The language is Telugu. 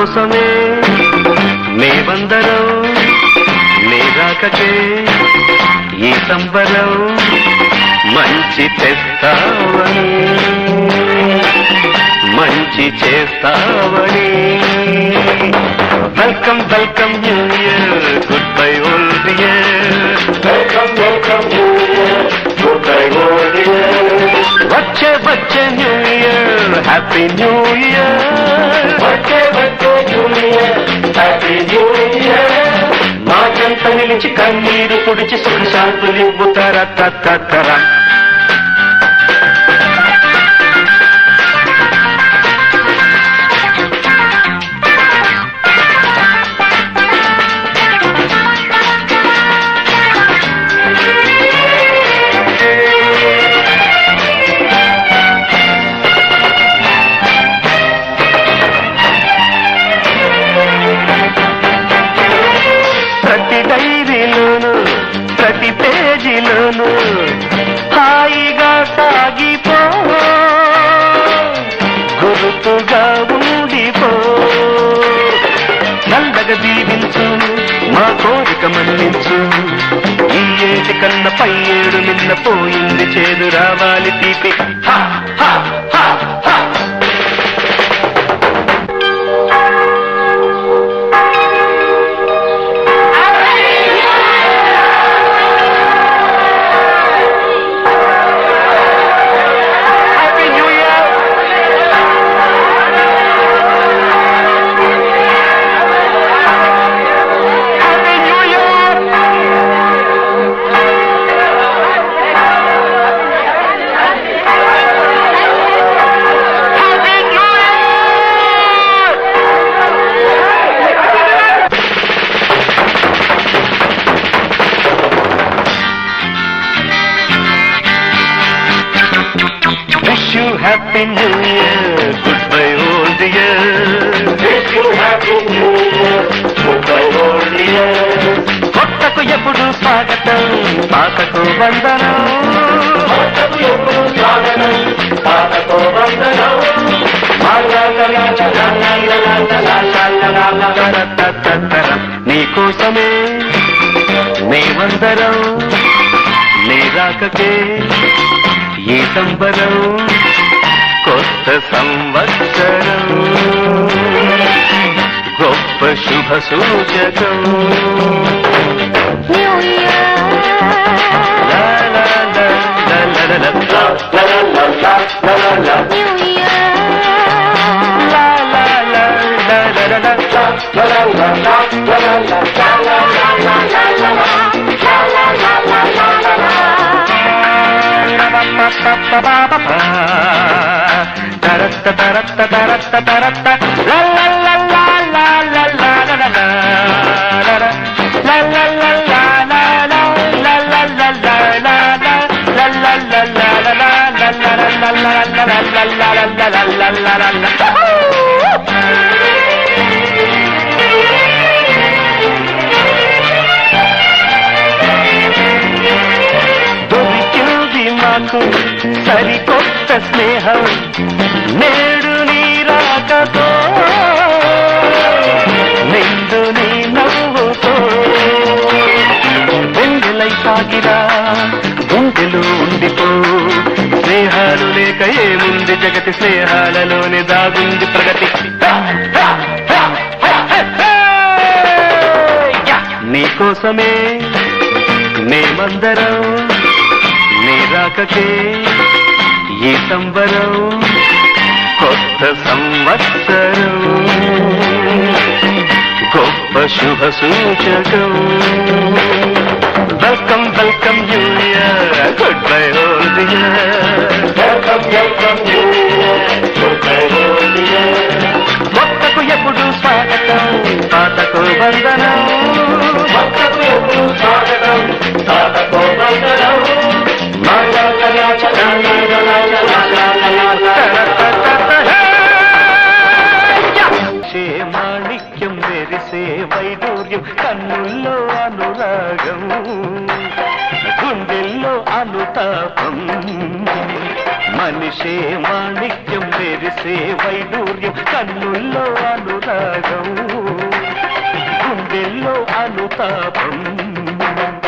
కోసమే మేమందరం నీ రాకకే ఈ సంబరం మంచి తెస్తావని మంచి చేస్తావని welcome welcome new year good bye old year welcome welcome new year good bye old year వచ్చే వచ్చే new year happy new year వచ్చే వచ్చే new year happy new year మా చెంత నిలిచి కన్నీరు పుడిచి సుఖ శాంతులివ్వు తర తర ప్రతి డైరీలోను ప్రతి పేజీలోను హాయిగా సాగిపో గురుతుగా ఉండిపో చల్లగా దీవించు మా కోరిక మన్నించు ఈ ఏటి కన్న పై ఏడు నిన్న పోయింది చేదు రావాలి తీపి హా, హా, హా, హా. Happy New Year! Happy New Year! Happy New Year! Wish you Happy New Year, goodbye old year. Wish you happy new year good bye old year కొత్తకు ఎప్పుడు స్వాగతం పాతకు వందనం కొత్తకు ఎప్పుడు స్వాగతం పాతకు వందనం తరతరతరం. నీకోసమే మేమందరం నీ రాకకే ఈ సంబరం కొత్త సంవత్సరం గొప్ప శుభ సూచకం New Year. లా లా లా లా లా లా లా. New Year. లా లా లా లా లా లా లా. తరత్త తరత్త తరత్త తరత్త లా లా లా లా లా లా లా లా లా లా లా. లా లా లా లా లా లా లా లా లా లా లా లా. లా లా లా లా లా లా లా లా లా లా లా లా లా లా లా లా లా లా లా. దొరికింది మాకు సరికొత్త స్నేహం నేడు నీ రాకతో నిండు నీ నవ్వుతో వెండిలై సాగిరా గుండెలు ఉండిపో స్నేహాలు లేక ఏముంది జగతి స్నేహాలలోని దాగుంది ప్రగతి నీకోసమే మేమందరం నీ రాకకే ఈ సంబరం కొత్త సంవత్సరం గొప్ప శుభ సూచకం welcome welcome new year good bye old year కొత్తకు ఎప్పుడు స్వాగతం పాతకు వందనం చే మాణిక్యం మెరిసే వైడూర్యం కన్నుల్లో అనురాగం గుండెల్లో అనుతాపం మని కురిసే మాణిక్యం మెరిసే వైడూర్యం కన్నుల్లో అనురాగం గుండెల్లో అనుతాపం